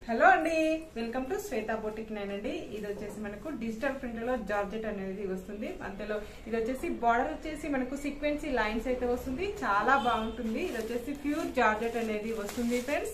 hello అండి welcome to Shweta boutique nine అండి ఇది వచ్చేసి మనకు డిజిటల్ ప్రింట్ లో జార్జెట్ అనేది వస్తుంది అంతలో ఇది వచ్చేసి బార్డర్ వచ్చేసి మనకు సీక్వెన్సీ లైన్స్ అయితే వస్తుంది చాలా బాగుంటుంది ఇది వచ్చేసి ప్యూర్ జార్జెట్ అనేది వస్తుంది ఫ్రెండ్స్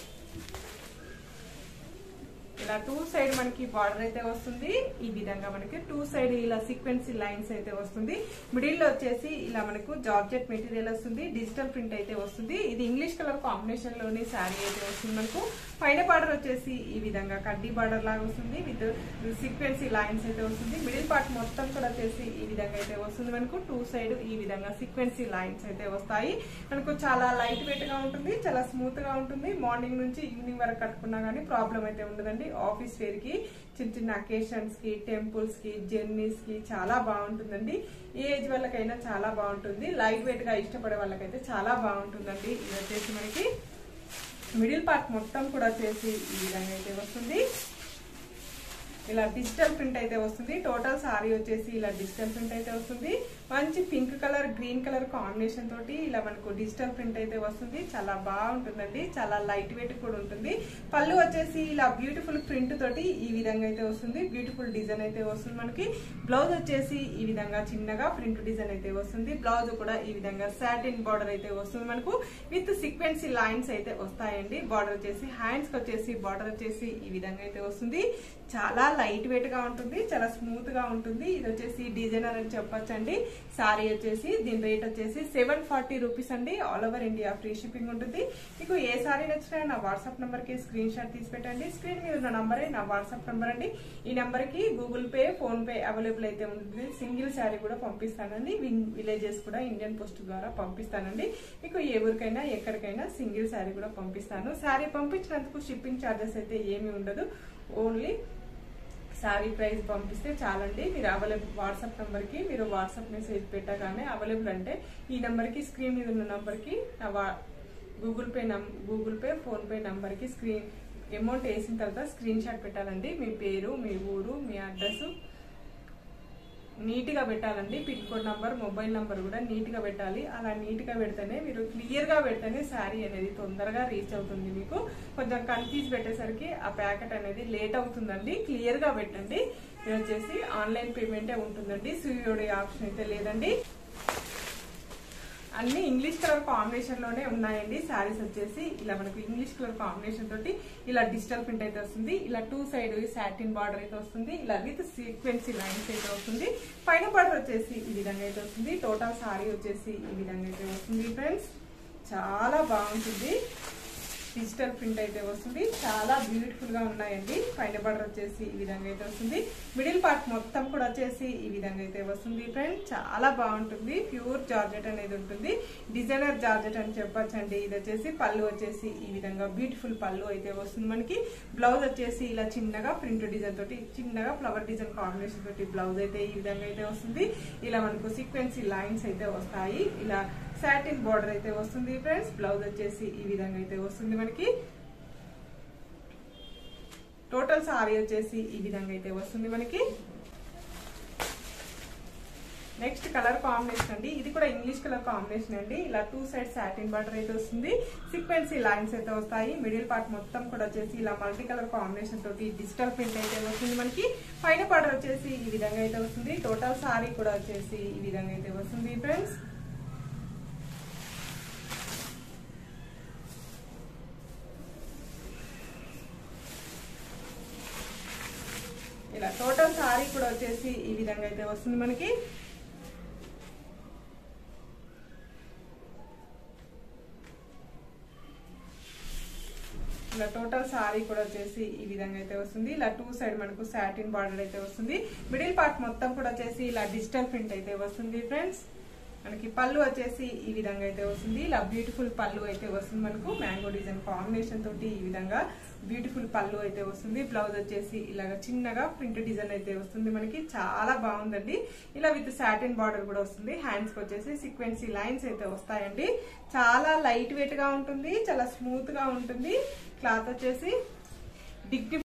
ఇలా టూ సైడ్ మనకి బార్డర్ అయితే వస్తుంది ఈ విధంగా మనకి టూ సైడ్ ఇలా సీక్వెన్సీ లైన్స్ అయితే వస్తుంది మిడిల్ లో వచ్చేసి ఇలా మనకు జార్జెట్ మెటీరియల్ వస్తుంది డిజిటల్ ప్రింట్ అయితే వస్తుంది ఇది ఇంగ్లీష్ కలర్ కాంబినేషన్ లోని శారీ అయితే వస్తుంది మనకు పైన బార్డర్ వచ్చేసి ఈ విధంగా కడ్డీ బార్డర్ లాగా వస్తుంది విత్ సీక్వెన్సీ లైన్స్ అయితే వస్తుంది మిడిల్ పార్ట్ మొత్తం కూడా వచ్చేసి ఈ విధంగా అయితే వస్తుంది మనకు టూ సైడ్ ఈ విధంగా సీక్వెన్సీ లైన్స్ అయితే వస్తాయి మనకు చాలా లైట్ వెయిట్ గా ఉంటుంది చాలా స్మూత్ గా ఉంటుంది మార్నింగ్ నుంచి ఈవినింగ్ వరకు కట్టుకున్నా గానీ ప్రాబ్లం అయితే ఉండదండి ఆఫీస్ వేర్ కి చిన్న చిన్న అకేషన్స్ కి టెంపుల్స్ కి జర్నీస్ కి చాలా బాగుంటుందండి ఏ ఏజ్ వాళ్ళకైనా చాలా బాగుంటుంది లైట్ వెయిట్ గా ఇష్టపడే వాళ్ళకైతే చాలా బాగుంటుందండి ఇది వచ్చేసి మనకి మిడిల్ పార్ట్ మొత్తం కూడా వచ్చేసి ఈ విధంగా అయితే వస్తుంది ఇలా డిజిటల్ ప్రింట్ అయితే వస్తుంది టోటల్ సారీ వచ్చేసి ఇలా డిజిటల్ ప్రింట్ అయితే వస్తుంది మంచి pink colour green colour combination తోటి ఇలా మనకు డిజిటల్ ప్రింట్ అయితే వస్తుంది చాలా బాగుంటుందండి చాలా లైట్ వెయిట్ కూడా ఉంటుంది పళ్ళు వచ్చేసి ఇలా బ్యూటిఫుల్ ప్రింట్ తోటి ఈ విధంగా అయితే వస్తుంది బ్యూటిఫుల్ డిజైన్ అయితే వస్తుంది మనకి బ్లౌజ్ వచ్చేసి ఈ విధంగా చిన్నగా ప్రింట్ డిజైన్ అయితే వస్తుంది బ్లౌజ్ కూడా ఈ విధంగా సాటిన్ బార్డర్ అయితే వస్తుంది మనకు విత్ సీక్వెన్సీ లైన్స్ అయితే వస్తాయండి బార్డర్ వచ్చేసి హ్యాండ్స్ కి వచ్చేసి బార్డర్ వచ్చేసి ఈ విధంగా అయితే వస్తుంది చాలా లైట్ వెయిట్ గా ఉంటుంది చాలా స్మూత్ గా ఉంటుంది ఇది వచ్చేసి డిజైనర్ అని చెప్పొచ్చండి సారీ వచ్చేసి దీని రేట్ వచ్చేసి సెవెన్ ఫార్టీ రూపీస్ అండి all over India free shipping ఉంటుంది మీకు ఏ సారీ నచ్చినా నా వాట్సాప్ నంబర్ కి స్క్రీన్ షాట్ తీసి పెట్టండి స్క్రీన్ మీద ఉన్న నంబరే నా వాట్సాప్ నంబర్ అండి ఈ నంబర్ కి Google Pay PhonePe available అయితే ఉంటుంది సింగిల్ శారీ కూడా పంపిస్తానండి విలేజెస్ కూడా ఇండియన్ పోస్ట్ ద్వారా పంపిస్తానండి మీకు ఏ ఊరికైనా ఎక్కడికైనా సింగిల్ శారీ కూడా పంపిస్తాను శారీ పంపించినందుకు షిప్పింగ్ ఛార్జెస్ అయితే ఏమీ ఉండదు ఓన్లీ శారీ ప్రైస్ పంపిస్తే చాలండి మీరు అవైలబుల్ వాట్సాప్ నెంబర్కి మీరు వాట్సాప్ మెసేజ్ పెట్టగానే అవైలబుల్ అంటే ఈ నెంబర్కి స్క్రీన్ మీద ఉన్న నెంబర్కి నా వా గూగుల్ పే నం గూగుల్ పే ఫోన్పే నెంబర్కి స్క్రీన్ అమౌంట్ వేసిన తర్వాత స్క్రీన్ షాట్ పెట్టాలండి మీ పేరు మీ ఊరు మీ అడ్రస్ నీట్గా పెట్టాలండి pin code number mobile number కూడా నీట్గా పెట్టాలి అలా నీట్గా పెడితేనే మీరు క్లియర్గా పెడితేనే శారీ అనేది తొందరగా రీచ్ అవుతుంది మీకు కొంచెం కన్ఫ్యూజ్ పెట్టేసరికి ఆ ప్యాకెట్ అనేది లేట్ అవుతుందండి క్లియర్గా పెట్టండి ఇది వచ్చేసి ఆన్లైన్ పేమెంటే ఉంటుందండి సిఓడి ఆప్షన్ అయితే లేదండి అన్ని ఇంగ్లీష్ కలర్ కాంబినేషన్ లోనే ఉన్నాయండి శారీస్ వచ్చేసి ఇలా మనకు ఇంగ్లీష్ కలర్ కాంబినేషన్ తోటి ఇలా డిజిటల్ ప్రింట్ అయితే వస్తుంది ఇలా టూ సైడ్ సాటిన్ బార్డర్ అయితే వస్తుంది ఇలా విత్ సీక్వెన్సీ లైన్స్ అయితే వస్తుంది పైన బార్డర్ వచ్చేసి ఈ విధంగా అయితే వస్తుంది టోటల్ సారీ వచ్చేసి ఈ విధంగా అయితే వస్తుంది ఫ్రెండ్స్ చాలా బాగుంటుంది డిజిటల్ ప్రింట్ అయితే వస్తుంది చాలా బ్యూటిఫుల్ గా ఉన్నాయండి పైన బార్డర్ వచ్చేసి ఈ విధంగా అయితే వస్తుంది మిడిల్ పార్ట్ మొత్తం కూడా వచ్చేసి ఈ విధంగా అయితే వస్తుంది ఫ్రెండ్ చాలా బాగుంటుంది ప్యూర్ జార్జెట్ అనేది ఉంటుంది డిజైనర్ జార్జెట్ అని చెప్పొచ్చండి ఇది వచ్చేసి పళ్ళు వచ్చేసి ఈ విధంగా బ్యూటిఫుల్ పళ్ళు అయితే వస్తుంది మనకి బ్లౌజ్ వచ్చేసి ఇలా చిన్నగా ప్రింట్ డిజైన్ తోటి చిన్నగా ఫ్లవర్ డిజైన్ కాంబినేషన్ తోటి బ్లౌజ్ అయితే ఈ విధంగా అయితే వస్తుంది ఇలా మనకు సీక్వెన్సీ లైన్స్ అయితే వస్తాయి ఇలా సాటిన్ బార్డర్ అయితే వస్తుంది ఫ్రెండ్స్ బ్లౌజ్ వచ్చేసి ఈ విధంగా అయితే వస్తుంది మనకి టోటల్ సారీ వచ్చేసి ఈ విధంగా అయితే వస్తుంది మనకి నెక్స్ట్ కలర్ కాంబినేషన్ అండి ఇది కూడా ఇంగ్లీష్ కలర్ కాంబినేషన్ అండి ఇలా టూ సైడ్ సాటిన్ బార్డర్ అయితే వస్తుంది సీక్వెన్సీ లైన్స్ అయితే వస్తాయి మిడిల్ పార్ట్ మొత్తం కూడా వచ్చేసి ఇలా మల్టీ కలర్ కాంబినేషన్ తోటి డిజిటల్ ప్రింట్ అయితే వస్తుంది మనకి పైన బార్డర్ వచ్చేసి ఈ విధంగా అయితే వస్తుంది టోటల్ సారీ కూడా వచ్చేసి ఈ విధంగా అయితే వస్తుంది ఫ్రెండ్స్ ఇలా టోటల్ సారీ కూడా వచ్చేసి ఈ విధంగా అయితే వస్తుంది మనకి ఇలా టోటల్ సారీ కూడా వచ్చేసి ఈ విధంగా అయితే వస్తుంది ఇలా టూ సైడ్ మనకు సాటిన్ బార్డర్ అయితే వస్తుంది మిడిల్ పార్ట్ మొత్తం కూడా వచ్చేసి ఇలా డిజిటల్ ప్రింట్ అయితే వస్తుంది ఫ్రెండ్స్ మనకి పళ్ళు వచ్చేసి ఈ విధంగా అయితే వస్తుంది ఇలా బ్యూటిఫుల్ పళ్ళు అయితే వస్తుంది మనకు మ్యాంగో డిజైన్ కాంబినేషన్ తోటి ఈ విధంగా బ్యూటిఫుల్ పళ్ళు అయితే వస్తుంది బ్లౌజ్ వచ్చేసి ఇలాగ చిన్నగా ప్రింట్ డిజైన్ అయితే వస్తుంది మనకి చాలా బాగుందండి ఇలా విత్ సాటిన్ బార్డర్ కూడా వస్తుంది హ్యాండ్స్ కి వచ్చేసి సీక్వెన్సీ లైన్స్ అయితే వస్తాయండి చాలా లైట్ వెయిట్ గా ఉంటుంది చాలా స్మూత్ గా ఉంటుంది క్లాత్ వచ్చేసి డిగ్ని